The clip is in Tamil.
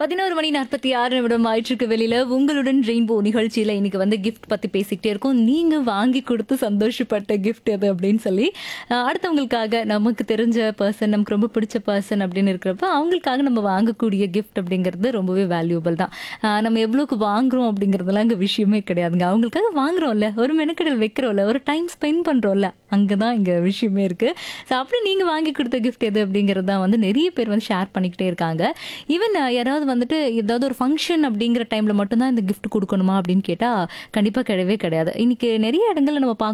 பதினோரு மணி நாற்பத்தி ஆறு நிமிடம் ஆயிற்றுக்கு வெளியில உங்களுடன் ரெயின்போ நிகழ்ச்சியில இன்னைக்கு வந்து கிஃப்ட் பத்தி பேசிக்கிட்டே இருக்கோம் நீங்க வாங்கி கொடுத்து சந்தோஷப்பட்ட கிஃப்ட் எது அப்படின்னு சொல்லி அஹ், அடுத்தவங்களுக்காக நமக்கு தெரிஞ்ச பர்சன் நமக்கு ரொம்ப பிடிச்ச பர்சன் அப்படின்னு இருக்கிறப்ப அவங்களுக்காக நம்ம வாங்கக்கூடிய கிஃப்ட் அப்படிங்கிறது ரொம்பவே வேல்யூபிள் தான் அஹ், நம்ம எவ்வளோக்கு வாங்குறோம் அப்படிங்கிறதுலாம் இங்கே விஷயமே கிடையாதுங்க அவங்களுக்காக வாங்குறோம்ல ஒரு மெனக்கடல் வைக்கிறோம்ல ஒரு டைம் ஸ்பெண்ட் பண்றோம்ல அங்கதான் இங்க விஷயமே இருக்கு ஸோ அப்படி நீங்க வாங்கி கொடுத்த கிஃப்ட் எது அப்படிங்கிறது தான் வந்து நிறைய பேர் வந்து ஷேர் பண்ணிக்கிட்டே இருக்காங்க ஈவன் யாராவது வந்துட்டு ஏதாவது ஒரு ஃபங்க்ஷன் அப்படிங்கிற டைம்ல மட்டும்தான் இந்த gift கொடுக்கணுமா அப்படின்னு கேட்டா கண்டிப்பா கிடையவே கிடையாது இன்னைக்கு நிறைய இடங்கள்ல நம்ம பார்க்க